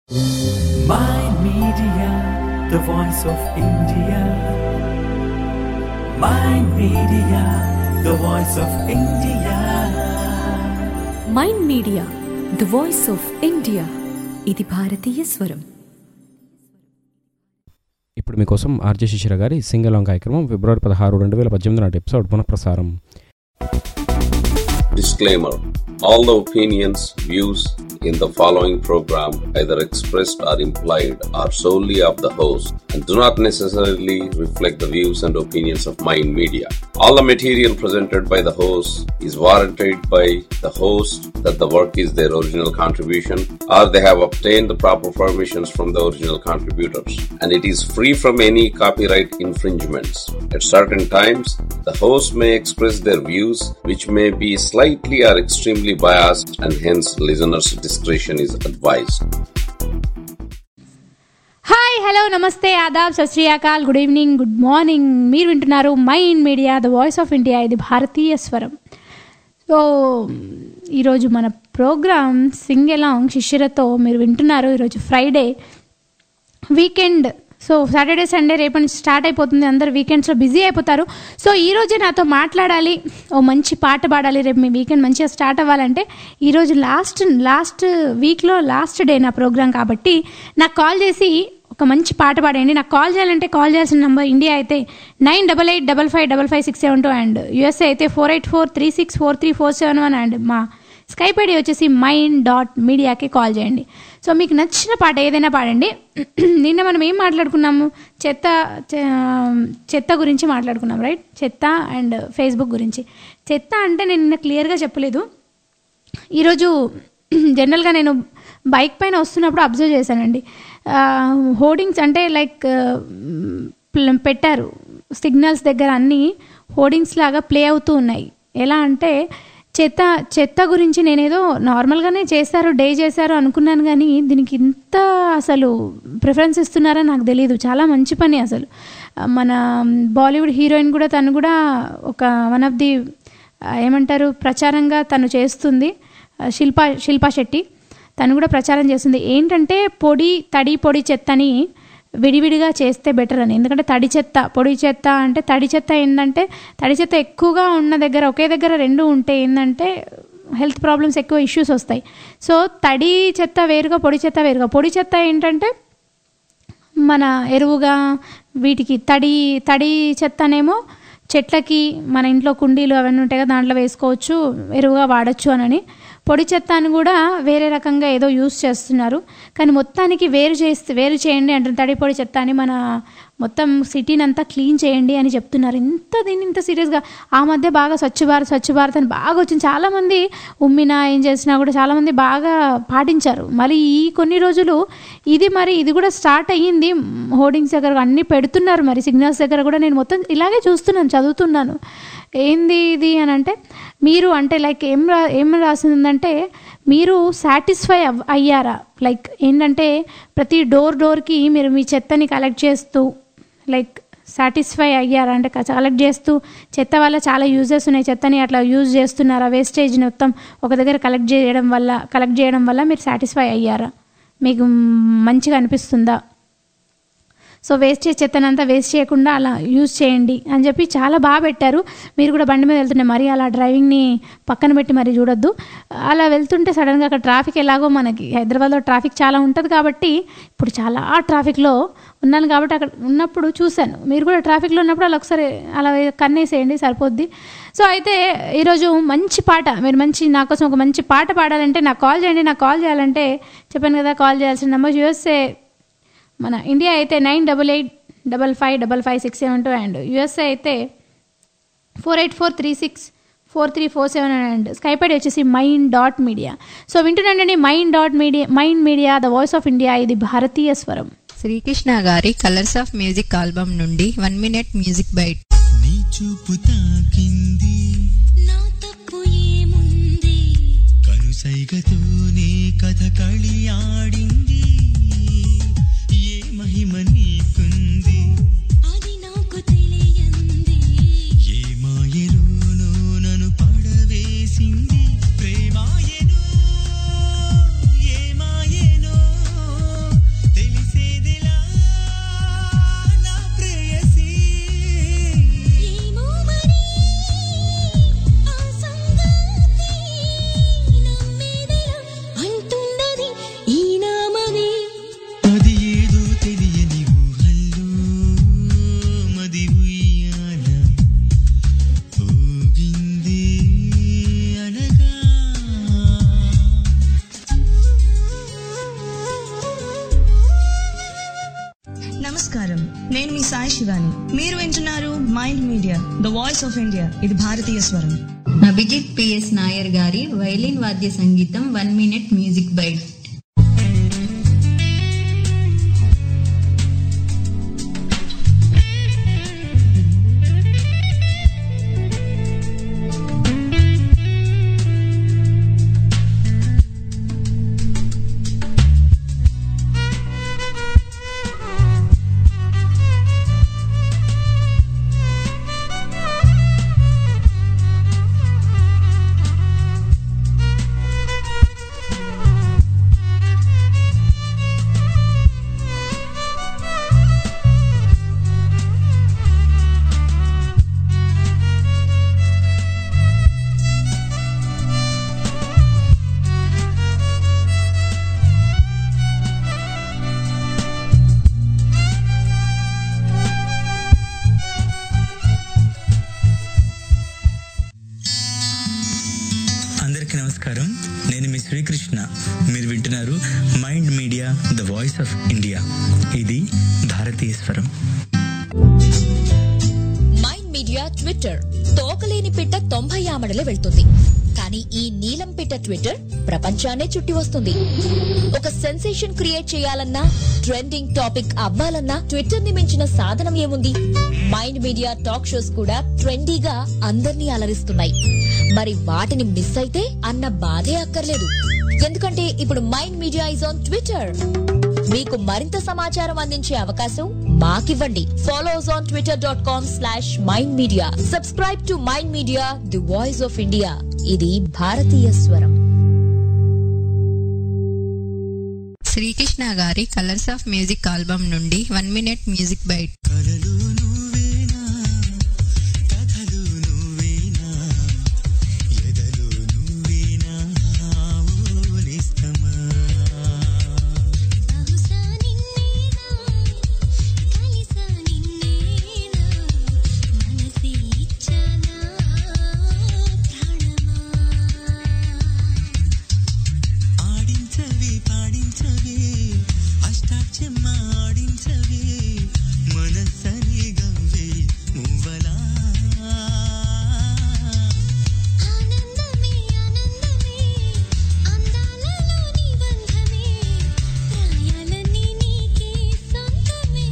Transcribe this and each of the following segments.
Mind Media, the voice of India. Mind Media, the voice of India. Mind media the voice of India ఇది భారతీయ స్వరం ఇప్పుడు మీకోసం RJ శిశిర గారి సింగలాంగ్ కార్యక్రమం ఫిబ్రవరి పదహారు రెండు వేల పద్దెనిమిది నాటి ఎపిసోడ్ పునఃప్రసారం Disclaimer All the opinions, views in the following program, either expressed or implied, are solely of the host and do not necessarily reflect the views and opinions of Mind Media. All the material presented by the host is warranted by the host that the work is their original contribution or they have obtained the proper permissions from the original contributors and it is free from any copyright infringements. At certain times, the host may express their views which may be slightly or extremely biased and hence listeners' discretion is advised. Hi hello నమస్తే ఆదాబ్ సత్ శ్రీ అకాల్ good evening good morning మీరు వింటున్నారు mind media the voice of India ఇది భారతీయ స్వరం సో ఈరోజు మన ప్రోగ్రామ్ సింగ్ ఎలాంగ్ శిష్యులతో మీరు వింటున్నారు ఈరోజు Friday weekend so Saturday Sunday రేపటి నుంచి స్టార్ట్ అయిపోతుంది అందరు వీకెండ్స్లో బిజీ అయిపోతారు సో ఈరోజే నాతో మాట్లాడాలి ఓ మంచి పాట పాడాలి రేపు మీ వీకెండ్ మంచిగా స్టార్ట్ అవ్వాలంటే ఈరోజు లాస్ట్ లాస్ట్ వీక్లో లాస్ట్ డే నా ప్రోగ్రామ్ కాబట్టి నాకు కాల్ చేసి ఒక మంచి పాట పాడండి నాకు కాల్ చేయాలంటే కాల్ చేయాల్సిన నెంబర్ ఇండియా అయితే nine double eight double five double five six seven two and USA అయితే four eight four three six four three four seven one and మా స్కైప్ ఐడి వచ్చేసి మైండ్ డాట్ మీడియాకి call చేయండి so మీకు నచ్చిన పాట ఏదైనా పాడండి నిన్న మనం ఏం మాట్లాడుకున్నాము చెత్త చె- చెత్త గురించి మాట్లాడుకున్నాం రైట్ చెత్త అండ్ ఫేస్బుక్ గురించి చెత్త అంటే నేను నిన్న క్లియర్గా చెప్పలేదు ఈరోజు జనరల్గా నేను బైక్ పైన వస్తున్నప్పుడు అబ్జర్వ్ చేశానండి హోర్డింగ్స్ అంటే లైక్ పెట్టారు సిగ్నల్స్ దగ్గర అన్నీ హోర్డింగ్స్ లాగా ప్లే అవుతూ ఉన్నాయి ఎలా అంటే చెత్త చెత్త గురించి నేనేదో నార్మల్గానే చేశారు డే చేశారు అనుకున్నాను కానీ దీనికి ఇంత అసలు ప్రిఫరెన్స్ ఇస్తున్నారని నాకు తెలియదు చాలా మంచి పని అసలు మన బాలీవుడ్ హీరోయిన్ కూడా తను కూడా ఒక వన్ ఆఫ్ ది ఏమంటారు ప్రచారంగా తను చేస్తుంది శిల్పా శిల్పా శెట్టి తను కూడా ప్రచారం చేస్తుంది ఏంటంటే పొడి తడి పొడి చెత్తని విడివిడిగా చేస్తే బెటర్ అని ఎందుకంటే తడి చెత్త పొడి చెత్త అంటే తడి చెత్త ఏంటంటే తడి చెత్త ఎక్కువగా ఉన్న దగ్గర ఒకే దగ్గర రెండు ఉంటే ఏంటంటే హెల్త్ ప్రాబ్లమ్స్ ఎక్కువ ఇష్యూస్ వస్తాయి సో తడి చెత్త వేరుగా పొడి చెత్త వేరుగా పొడి చెత్త ఏంటంటే మన ఎరువుగా వీటికి తడి తడి చెత్తనేమో చెట్లకి మన ఇంట్లో కుండీలు అవన్నీ ఉంటాయి కదా దాంట్లో వేసుకోవచ్చు ఎరువుగా వాడచ్చు అనని పొడి చెత్త అని కూడా వేరే రకంగా ఏదో యూస్ చేస్తున్నారు కానీ మొత్తానికి వేరు చేస్తే వేరు చేయండి అంటారు తడి పొడి చెత్త అని మన మొత్తం సిటీని అంతా క్లీన్ చేయండి అని చెప్తున్నారు ఇంత దీన్ని ఇంత సీరియస్గా ఆ మధ్య బాగా స్వచ్ఛ భారత్ స్వచ్ఛ భారత్ అని బాగా వచ్చింది చాలామంది ఉమ్మినా ఏం చేసినా కూడా చాలామంది బాగా పాటించారు మరి ఈ కొన్ని రోజులు ఇది మరి ఇది కూడా స్టార్ట్ అయ్యింది హోర్డింగ్స్ దగ్గర అన్నీ పెడుతున్నారు మరి సిగ్నల్స్ దగ్గర కూడా నేను మొత్తం ఇలాగే చూస్తున్నాను చదువుతున్నాను ఏంది ఇది అని అంటే మీరు అంటే లైక్ ఏం రా ఏం రాసిందంటే మీరు సాటిస్ఫై అవ్ అయ్యారా లైక్ ఏంటంటే ప్రతి డోర్ డోర్కి మీరు మీ చెత్తని కలెక్ట్ చేస్తూ లైక్ సాటిస్ఫై అయ్యారా అంటే కలెక్ట్ చేస్తూ చెత్త వల్ల చాలా యూజెస్ ఉన్నాయి చెత్తని అట్లా యూజ్ చేస్తున్నారా వేస్టేజ్ని మొత్తం ఒక దగ్గర కలెక్ట్ చేయడం వల్ల కలెక్ట్ చేయడం వల్ల మీరు సాటిస్ఫై అయ్యారా మీకు మంచిగా అనిపిస్తుందా సో వేస్ట్ చేసే చెత్తనంతా వేస్ట్ చేయకుండా అలా యూజ్ చేయండి అని చెప్పి చాలా బాగా పెట్టారు మీరు కూడా బండి మీద వెళ్తుంటే మరి అలా డ్రైవింగ్ని పక్కన పెట్టి మరి చూడొద్దు అలా వెళ్తుంటే సడన్గా అక్కడ ట్రాఫిక్ ఎలాగో మనకి హైదరాబాద్లో ట్రాఫిక్ చాలా ఉంటుంది కాబట్టి ఇప్పుడు చాలా ట్రాఫిక్లో ఉన్నాను కాబట్టి అక్కడ ఉన్నప్పుడు చూశాను మీరు కూడా ట్రాఫిక్లో ఉన్నప్పుడు అలా ఒకసారి అలా కన్నేసేయండి సరిపోద్ది సో అయితే ఈరోజు మంచి పాట మీరు మంచి నా కోసం ఒక మంచి పాట పాడాలంటే నాకు కాల్ చేయండి నాకు కాల్ చేయాలంటే చెప్పాను కదా కాల్ చేయాల్సిన నెంబర్ యూఎస్ఏ మన ఇండియా అయితే nine double eight double five double five six seven two and USA అయితే four eight four three six four three four seven and Skype ID వచ్చేసి మైండ్ డాట్ మీడియా సో వింటున్నాండి mind dot media mind media the voice of India ఇది భారతీయ స్వరం శ్రీకృష్ణ గారి colours of music album నుండి one minute music bite నీ చూపు తాకింది నా తప్పు ఏముంది కనుసైగతోనే కథ ఆడింది ఏ మహిమ నీకుంది అది నాకు తెలియంది ఏ మాయలోనో నన్ను పడవేసింది ప్రేమాయనో ఏ మాయనో నమస్కారం నేను మీ సాయి శివాని మీరు వింటున్నారు mind media the voice of India ఇది భారతీయ స్వరం అభిజిత్ పిఎస్ నాయర్ గారి వైలిన్ వాద్య సంగీతం వన్ మినిట్ మ్యూజిక్ బైట్ అందరికీ నమస్కారం నేను మీ శ్రీకృష్ణ మీరు వింటున్నారు mind media the voice of India ఇది భారతీయ స్వరం మైండ్ మీడియా ట్విట్టర్ తోకలేని పిట్ట తొంభై ఆమడలు వెళ్తుంది కానీ ఈ నీలం పిట్ట ట్విట్టర్ ప్రపంచాన్నే చుట్టి వస్తుంది ఒక సెన్సేషన్ క్రియేట్ చేయాలన్నా ట్రెండింగ్ టాపిక్ అవ్వాలన్నా ట్విట్టర్ ని మించిన సాధనం ఏముంది మైండ్ మీడియా టాక్ షోస్ కూడా ట్రెండీగా అందర్నీ అలరిస్తున్నాయి మరి వాటిని మిస్ అయితే అన్న బాధే అక్కర్లేదు ఎందుకంటే ఇప్పుడు mind media is on Twitter మీకు మరింత సమాచారం అందించే అవకాశం మాకివ్వండి follows on Twitter dot com slash mind media subscribe to mind media the voice of India ఇది భారతీయ స్వరం శ్రీకృష్ణ గారి కలర్స్ ఆఫ్ మ్యూజిక్ ఆల్బమ్ నుండి వన్ మినిట్ మ్యూజిక్ బైట్ బహుశా నిన్నేనా కలిసా నిన్నేనా మనసి ఇచ్చనా ప్రాణమా ఆడించవే పాడించవే అష్టాక్షమ్మ ఆడించవే మనసని గవ్వే మువ్వలా ఆనందమే ఆనందమే అందాలలో నిబంధమే ప్రాయాలన్నీ నీకే సొంతమే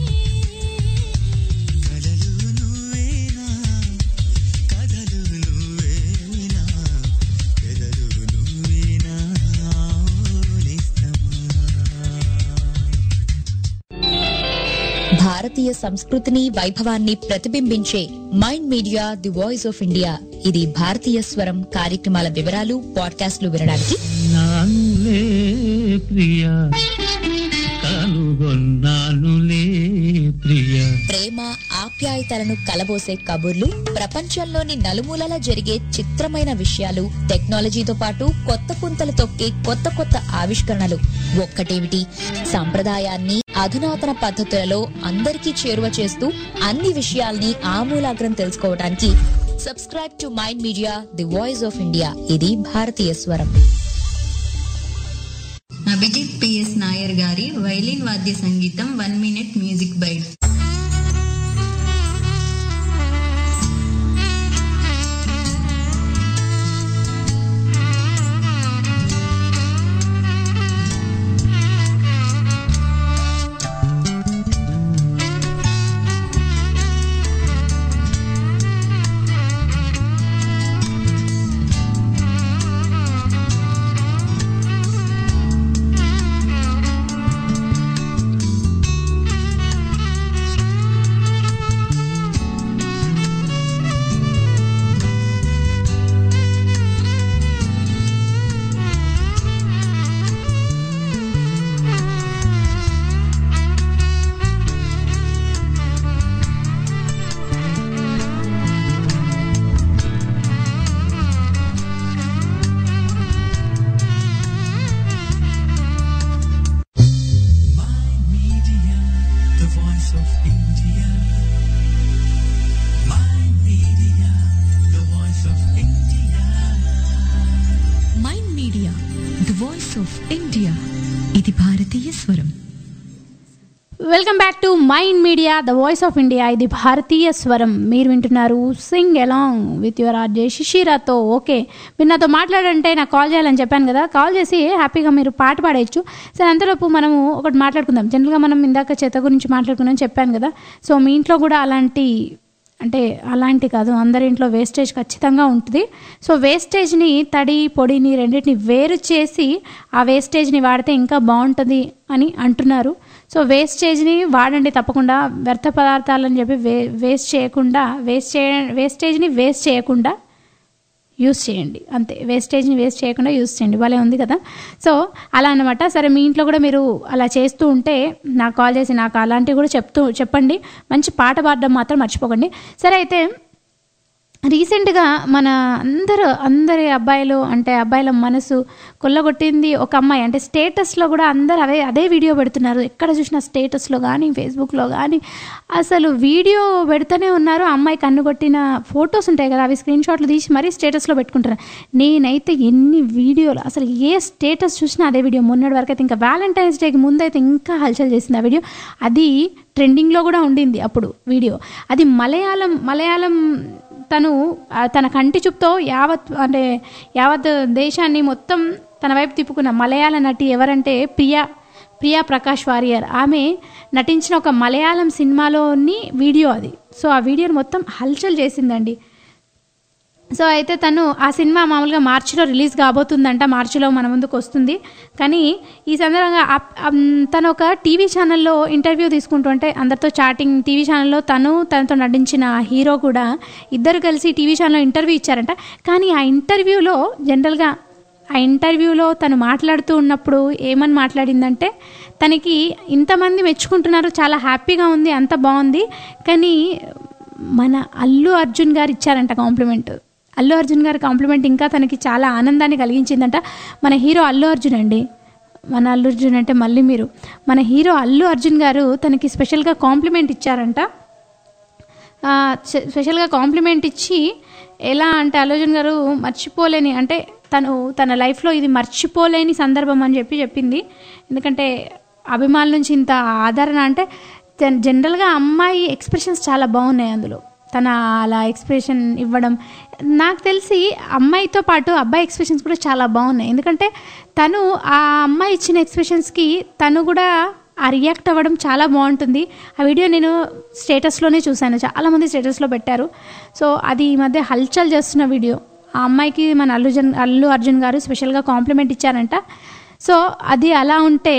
కలలు నువ్వేనా కథలు నువ్వేనా ఎదలు నువ్వేనా నిస్తమా భారతీయ సంస్కృతిని వైభవాన్ని ప్రతిబింబించే mind media the voice of India ఇది భారతీయ స్వరం కార్యక్రమాల వివరాలు పాడ్కాస్ట్లు వినడానికి నానులే ప్రియ కనుగొన్నానులే ప్రియ ప్రేమ ఆప్యాయతలను కలబోసే కబుర్లు ప్రపంచంలోని నలుమూలలా జరిగే చిత్రమైన విషయాలు టెక్నాలజీతో పాటు కొత్త పుంతలు తొక్కే కొత్త కొత్త ఆవిష్కరణలు ఒక్కటేమిటి సంప్రదాయాన్ని అధునాతన పద్ధతులలో అందరికీ చేరువ చేస్తూ అన్ని విషయాల్ని ఆమూలాగ్రం తెలుసుకోవడానికి subscribe to mind media the voice of India ఇది భారతీయ స్వరం అభిజిత్ పిఎస్ నాయర్ గారి వైలిన్ వాద్య సంగీతం one minute music bite Media, the voice of India. My media, the voice of India. Mind media the voice of India ఇది భారతీయ స్వరం welcome back to mind media the voice of India ఇది భారతీయ స్వరం మీరు వింటున్నారు sing along with your RJ శిషిరాతో okay మీరు నాతో మాట్లాడంటే నాకు కాల్ చేయాలని చెప్పాను కదా కాల్ చేసి హ్యాపీగా మీరు పాట పాడేయచ్చు సరే అంతలోపు మనము ఒకటి మాట్లాడుకుందాం జనరల్గా మనం ఇందాక చెత్త గురించి మాట్లాడుకున్నాం చెప్పాను కదా సో మీ ఇంట్లో కూడా అలాంటి అంటే అలాంటి కాదు అందరి ఇంట్లో వేస్టేజ్ ఖచ్చితంగా ఉంటుంది సో వేస్టేజ్ని తడి పొడిని రెండింటిని వేరు చేసి ఆ వేస్టేజ్ని వాడితే ఇంకా బాగుంటుంది అని అంటున్నారు సో వేస్టేజ్ని వాడండి తప్పకుండా వ్యర్థ పదార్థాలని చెప్పి వే వేస్ట్ చేయకుండా వేస్ట్ చేయ వేస్టేజ్ని వేస్ట్ చేయకుండా యూస్ చేయండి అంతే వేస్టేజ్ని వేస్ట్ చేయకుండా యూస్ చేయండి భలే ఉంది కదా సో అలా అనమాట సరే మీ ఇంట్లో కూడా మీరు అలా చేస్తూ ఉంటే నాకు కాల్ చేసి నాకు అలాంటివి కూడా చెప్తూ చెప్పండి మంచి పాట పాడడం మాత్రం మర్చిపోకండి సరే అయితే రీసెంట్గా మన అందరు అందరి అబ్బాయిలు అంటే అబ్బాయిల మనసు కొల్లగొట్టింది ఒక అమ్మాయి అంటే స్టేటస్లో కూడా అందరు అవే అదే వీడియో పెడుతున్నారు ఎక్కడ చూసినా స్టేటస్లో కానీ ఫేస్బుక్లో కానీ అసలు వీడియో పెడుతూనే ఉన్నారు ఆ అమ్మాయి కన్ను కొట్టిన ఫొటోస్ ఉంటాయి కదా అవి స్క్రీన్ షాట్లు తీసి మరీ స్టేటస్లో పెట్టుకుంటారు నేనైతే ఎన్ని వీడియోలు అసలు ఏ స్టేటస్ చూసినా అదే వీడియో మొన్నటి వరకు అయితే ఇంకా వ్యాలంటైన్స్ డేకి ముందైతే ఇంకా హల్చల్ చేసింది ఆ వీడియో అది ట్రెండింగ్లో కూడా ఉండింది అప్పుడు వీడియో అది మలయాళం మలయాళం తను ఆ, తన కంటి చూపుతో యావత్ అంటే యావత్ దేశాన్ని మొత్తం తన వైపు తిప్పుకున్న మలయాళ నటి ఎవరంటే ప్రియా ప్రియా ప్రకాష్ వారియర్ ఆమె నటించిన ఒక మలయాళం సినిమాలోని వీడియో అది సో ఆ వీడియోని మొత్తం హల్చల్ చేసిందండి సో అయితే తను ఆ సినిమా మామూలుగా మార్చిలో రిలీజ్ కాబోతుందంట మార్చిలో మన ముందుకు వస్తుంది కానీ ఈ సందర్భంగా ఆ- ఆ- తను ఒక టీవీ ఛానల్లో ఇంటర్వ్యూ తీసుకుంటుంటే అందరితో చాటింగ్ టీవీ ఛానల్లో తను తనతో నటించిన హీరో కూడా ఇద్దరు కలిసి టీవీ ఛానల్లో ఇంటర్వ్యూ ఇచ్చారంట కానీ ఆ ఇంటర్వ్యూలో జనరల్గా ఆ ఇంటర్వ్యూలో తను మాట్లాడుతూ ఉన్నప్పుడు ఏమని మాట్లాడిందంటే తనకి ఇంతమంది మెచ్చుకుంటున్నారు చాలా హ్యాపీగా ఉంది అంత బాగుంది కానీ మన అల్లు అర్జున్ గారు ఇచ్చారంట కాంప్లిమెంట్ అల్లు అర్జున్ గారి కాంప్లిమెంట్ ఇంకా తనకి చాలా ఆనందాన్ని కలిగించిందంట మన హీరో అల్లు అర్జున్ అండి మన అల్లు అర్జున్ అంటే మళ్ళీ మీరు మన హీరో అల్లు అర్జున్ గారు తనకి స్పెషల్గా కాంప్లిమెంట్ ఇచ్చారంట ఆ, స్పె- స్పెషల్గా కాంప్లిమెంట్ ఇచ్చి ఎలా అంటే అల్లు అర్జున్ గారు మర్చిపోలేని అంటే తను తన లైఫ్లో ఇది మర్చిపోలేని సందర్భం అని చెప్పి చెప్పింది ఎందుకంటే అభిమానుల నుంచి ఇంత ఆదరణ అంటే జన్- జనరల్గా అమ్మాయి ఎక్స్ప్రెషన్స్ చాలా బాగున్నాయి అందులో తన అలా ఎక్స్ప్రెషన్ ఇవ్వడం నాకు తెలిసి అమ్మాయితో పాటు అబ్బాయి ఎక్స్ప్రెషన్స్ కూడా చాలా బాగున్నాయి ఎందుకంటే తను ఆ అమ్మాయి ఇచ్చిన ఎక్స్ప్రెషన్స్కి తను కూడా ఆ రియాక్ట్ అవ్వడం చాలా బాగుంటుంది ఆ వీడియో నేను స్టేటస్లోనే చూశాను చాలామంది స్టేటస్లో పెట్టారు సో అది ఈ మధ్య హల్చల్ చేస్తున్న వీడియో ఆ అమ్మాయికి మన అల్లు జన్ అల్లు అర్జున్ గారు స్పెషల్గా కాంప్లిమెంట్ ఇచ్చారంట సో అది అలా ఉంటే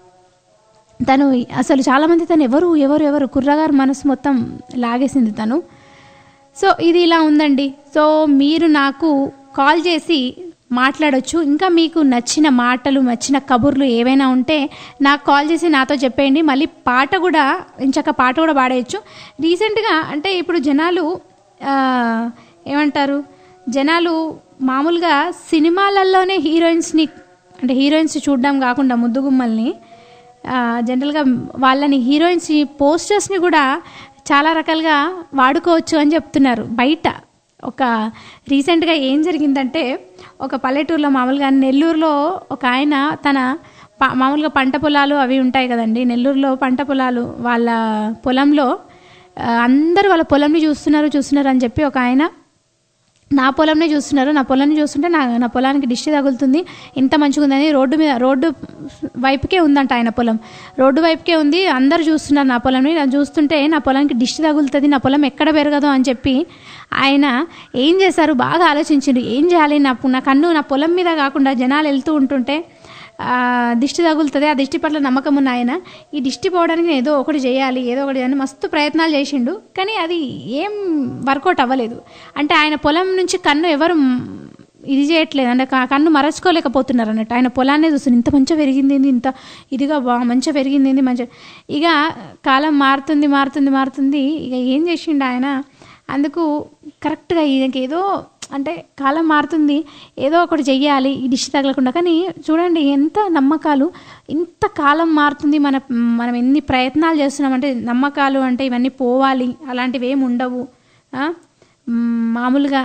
తను అసలు చాలామంది తను ఎవరు ఎవరు ఎవరు కుర్రగారు మనసు మొత్తం లాగేసింది తను సో ఇది ఇలా ఉందండి సో మీరు నాకు కాల్ చేసి మాట్లాడొచ్చు ఇంకా మీకు నచ్చిన మాటలు నచ్చిన కబుర్లు ఏవైనా ఉంటే నాకు కాల్ చేసి నాతో చెప్పేయండి మళ్ళీ పాట కూడా ఇంచక్క పాట కూడా పాడేయచ్చు రీసెంట్గా అంటే ఇప్పుడు జనాలు ఆ, ఏమంటారు జనాలు మామూలుగా సినిమాలలోనే హీరోయిన్స్ని అంటే హీరోయిన్స్ చూడడం కాకుండా ముద్దుగుమ్మల్ని ఆ, జనరల్గా వాళ్ళని హీరోయిన్స్ పోస్టర్స్ని కూడా చాలా రకాలుగా వాడుకోవచ్చు అని చెప్తున్నారు బయట ఒక రీసెంట్గా ఏం జరిగిందంటే ఒక పల్లెటూరులో మామూలుగా నెల్లూరులో ఒక ఆయన తన ప- మామూలుగా పంట పొలాలు అవి ఉంటాయి కదండి నెల్లూరులో పంట పొలాలు వాళ్ళ పొలంలో ఆ, అందరూ వాళ్ళ పొలంని చూస్తున్నారు చూస్తున్నారు అని చెప్పి ఒక ఆయన నా పొలంనే చూస్తున్నారు నా పొలాన్ని చూస్తుంటే నా నా పొలానికి దిష్టి తగులుతుంది ఇంత మంచిగా ఉందని రోడ్డు మీద రోడ్డు వైపుకే ఉందంట ఆయన పొలం రోడ్డు వైపుకే ఉంది అందరు చూస్తున్నారు నా పొలంని నా చూస్తుంటే నా పొలానికి దిష్టి తగులుతుంది నా పొలం ఎక్కడ పెరగదు అని చెప్పి ఆయన ఏం చేశారు బాగా ఆలోచించిండు ఏం చేయాలి నా నా కన్ను నా పొలం మీద కాకుండా జనాలు వెళ్తూ ఉంటుంటే ఆ, దిష్టి తగులుతుంది ఆ దిష్టి పట్ల నమ్మకం ఉన్న ఆయన ఈ దిష్టి పోవడానికి నేను ఏదో ఒకటి చేయాలి ఏదో ఒకటి చేయాలి మస్తు ప్రయత్నాలు చేసిండు కానీ అది ఏం వర్కౌట్ అవ్వలేదు అంటే ఆయన పొలం నుంచి కన్ను ఎవరు మ్, ఇది చేయట్లేదు అంటే క- కన్ను మరచుకోలేకపోతున్నారు అన్నట్టు ఆయన పొలాన్నే చూస్తుంది ఇంత మంచిగా పెరిగింది ఏంది, ఇంత ఇదిగా బా మంచిగా పెరిగింది ఏంది, మంచిగా ఇక కాలం మారుతుంది మారుతుంది మారుతుంది ఇక ఏం చేసిండు ఆయన అందుకు కరెక్ట్గా ఈయనకి ఏదో అంటే కాలం మారుతుంది ఏదో ఒకటి చెయ్యాలి ఈ దిష్టి తగలకుండా కానీ చూడండి ఎంత నమ్మకాలు ఇంత కాలం మారుతుంది మన మనం ఎన్ని ప్రయత్నాలు చేస్తున్నామంటే నమ్మకాలు అంటే ఇవన్నీ పోవాలి అలాంటివి ఏమి ఉండవు ఆ? మ్, మామూలుగా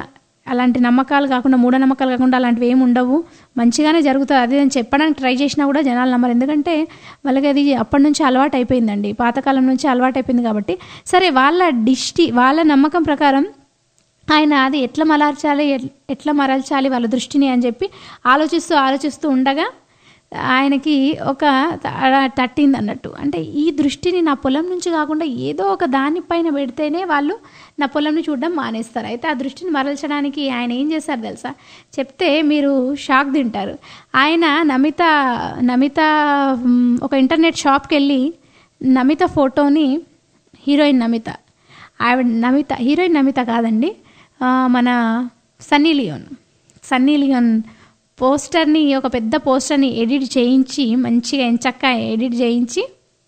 అలాంటి నమ్మకాలు కాకుండా మూఢనమ్మకాలు కాకుండా అలాంటివి ఏమి ఉండవు మంచిగానే జరుగుతుంది అది నేను చెప్పడానికి ట్రై చేసినా కూడా జనాలు నమ్మరు ఎందుకంటే వాళ్ళకి అది అప్పటి నుంచి అలవాటు అయిపోయిందండి పాతకాలం నుంచి అలవాటు అయిపోయింది కాబట్టి సరే వాళ్ళ డిష్టి వాళ్ళ నమ్మకం ప్రకారం ఆయన అది ఎట్లా మలర్చాలి ఎట్- ఎట్లా మరల్చాలి వాళ్ళ దృష్టిని అని చెప్పి ఆలోచిస్తూ ఆలోచిస్తూ ఉండగా ఆయనకి ఒక త- తట్టింది అన్నట్టు అంటే ఈ దృష్టిని నా పొలం నుంచి కాకుండా ఏదో ఒక దానిపైన పెడితేనే వాళ్ళు నా పొలంని చూడడం మానేస్తారు అయితే ఆ దృష్టిని మరల్చడానికి ఆయన ఏం చేశారు తెలుసా చెప్తే మీరు షాక్ తింటారు ఆయన నమిత నమిత మ్, ఒక ఇంటర్నెట్ షాప్కి వెళ్ళి నమిత ఫోటోని హీరోయిన్ నమిత ఆవిడ నమిత హీరోయిన్ నమిత కాదండి ఆ, మన సన్నీ లియోన్ సన్నీ లియోన్ పోస్టర్ని ఒక పెద్ద పోస్టర్ని ఎడిట్ చేయించి మంచిగా ఎంచక్క ఎడిట్ చేయించి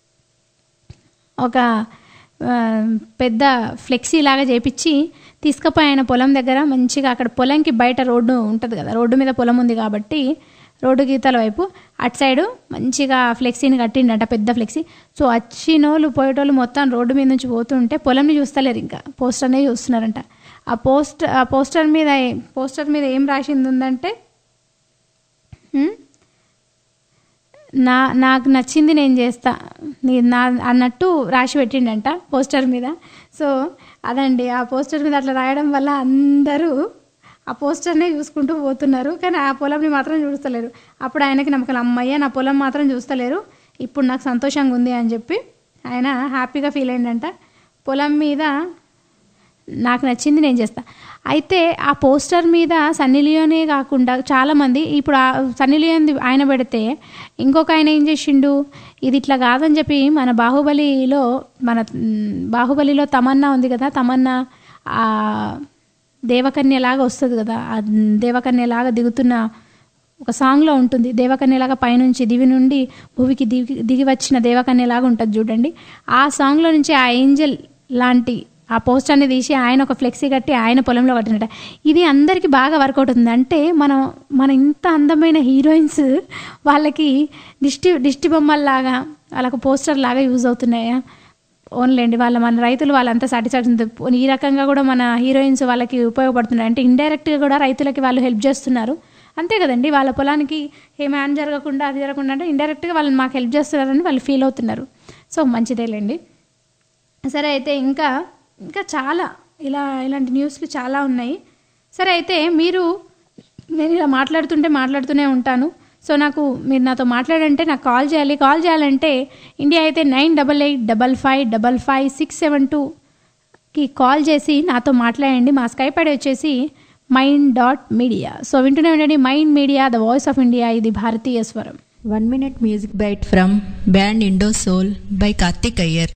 ఒక ఆ, పెద్ద ఫ్లెక్సీ లాగా చేపించి తీసుకుపోయి ఆయన పొలం దగ్గర మంచిగా అక్కడ పొలంకి బయట రోడ్డు ఉంటుంది కదా రోడ్డు మీద పొలం ఉంది కాబట్టి రోడ్డు గీతల వైపు అటు సైడు మంచిగా ఫ్లెక్సీని కట్టిండట పెద్ద ఫ్లెక్సీ సో వచ్చినోళ్ళు పోయేటోళ్ళు మొత్తం రోడ్డు మీద నుంచి పోతుంటే పొలంని చూస్తలేరు ఇంకా పోస్టర్నే చూస్తున్నారంట ఆ పోస్ట్ ఆ పోస్టర్ మీద పోస్టర్ మీద ఏం రాసింది ఉందంటే "హ్మ్? నా నాకు నచ్చింది నేను చేస్తా నీ నా అన్నట్టు రాసి పెట్టిండంట పోస్టర్ మీద సో అదండి ఆ పోస్టర్ మీద అట్లా రాయడం వల్ల అందరూ ఆ పోస్టర్నే చూసుకుంటూ పోతున్నారు కానీ ఆ పొలంని మాత్రం చూస్తలేరు అప్పుడు ఆయనకి నమ్మకం అమ్మయ్య నా పొలం మాత్రం చూస్తలేరు ఇప్పుడు నాకు సంతోషంగా ఉంది అని చెప్పి ఆయన హ్యాపీగా ఫీల్ అయిందంట పొలం మీద నాకు నచ్చింది నేను చేస్తా అయితే ఆ పోస్టర్ మీద సన్నీ లియోనే కాకుండా చాలామంది ఇప్పుడు ఆ సన్నీ లియోన్ ఆయన పెడితే ఇంకొక ఆయన ఏం చేసిండు ఇది ఇట్లా కాదని చెప్పి మన బాహుబలిలో మన మ్, బాహుబలిలో తమన్నా ఉంది కదా తమన్నా ఆ దేవకన్యలాగా వస్తుంది కదా ఆ దేవకన్యలాగా దిగుతున్న ఒక సాంగ్లో ఉంటుంది దేవకన్యలాగా పైనుంచి దివి నుండి భూమికి దిగి దిగి వచ్చిన దేవకన్యలాగా ఉంటుంది చూడండి ఆ సాంగ్లో నుంచి ఆ ఏంజల్ లాంటి ఆ పోస్టర్ని తీసి ఆయన ఒక ఫ్లెక్సీ కట్టి ఆయన పొలంలో కట్టినట ఇది అందరికీ బాగా వర్కౌట్ అవుతుంది అంటే మనం మన ఇంత అందమైన హీరోయిన్స్ వాళ్ళకి దిష్టి దిష్టి బొమ్మల్లాగా వాళ్ళకు పోస్టర్ లాగా యూజ్ అవుతున్నాయా ఓన్లేండి వాళ్ళ మన రైతులు వాళ్ళంతా సాటిస్ఫాక్షన్ ఈ రకంగా కూడా మన హీరోయిన్స్ వాళ్ళకి ఉపయోగపడుతున్నారు అంటే ఇండైరెక్ట్గా కూడా రైతులకి వాళ్ళు హెల్ప్ చేస్తున్నారు అంతే కదండి వాళ్ళ పొలానికి ఏం హ్యాన్ జరగకుండా అది జరగకుండా అంటే ఇండైరెక్ట్గా వాళ్ళు మాకు హెల్ప్ చేస్తున్నారని వాళ్ళు ఫీల్ అవుతున్నారు సో మంచిదేలేండి సరే అయితే ఇంకా ఇంకా చాలా ఇలా ఇలాంటి న్యూస్లు చాలా ఉన్నాయి సరే అయితే మీరు నేను ఇలా మాట్లాడుతుంటే మాట్లాడుతూనే ఉంటాను సో నాకు మీరు నాతో మాట్లాడంటే నాకు కాల్ చేయాలి కాల్ చేయాలంటే ఇండియా అయితే nine double eight double five double five six seven టూకి కాల్ చేసి నాతో మాట్లాడండి మా స్కైప్ ఐడి వచ్చేసి మైండ్ డాట్ మీడియా సో వింటూనే ఉండండి mind media the voice of India ఇది భారతీయ స్వరం one minute music bite from band Indo soul by Karthik Iyer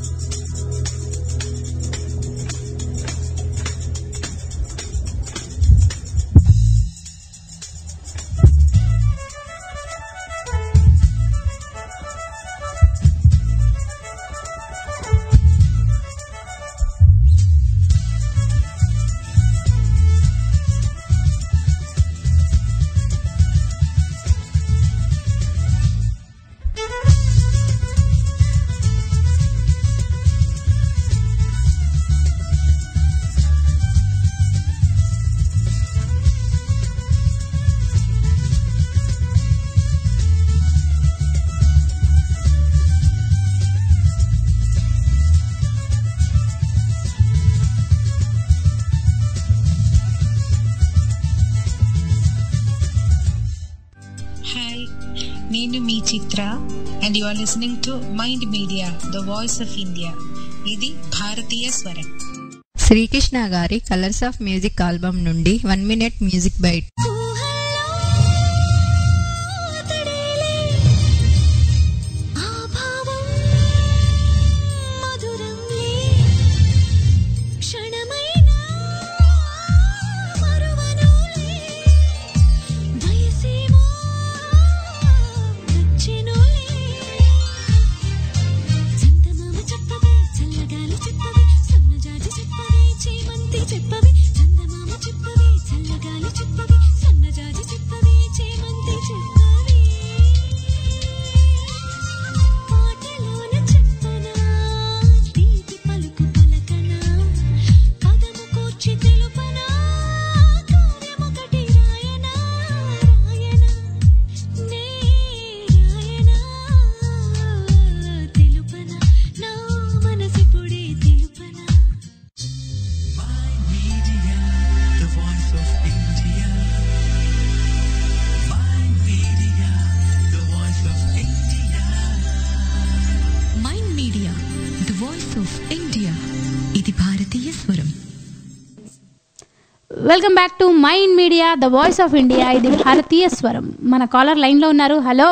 hi నేను మీ Chitra and you are listening to mind media the voice of India ఇది భారతీయ స్వరం శ్రీకృష్ణ గారి కలర్స్ ఆఫ్ మ్యూజిక్ ఆల్బమ్ నుండి వన్ మినిట్ మ్యూజిక్ బైట్ క్షణమైనా మరువనులే వయసేమో వచ్చెనులే చందమామ చెప్పవే చల్లగాలి చెప్పవే సన్నజాజి చెప్పవే చేమంతి చెప్పవే చందమామ చెప్పవే చల్లగాలి చెప్పవే సన్న ఆఫ్ ఇండియా ఇది భారతీయ స్వరం welcome back to mind media the voice of India ఇది భారతీయ స్వరం మన కాలర్ లైన్లో ఉన్నారు హలో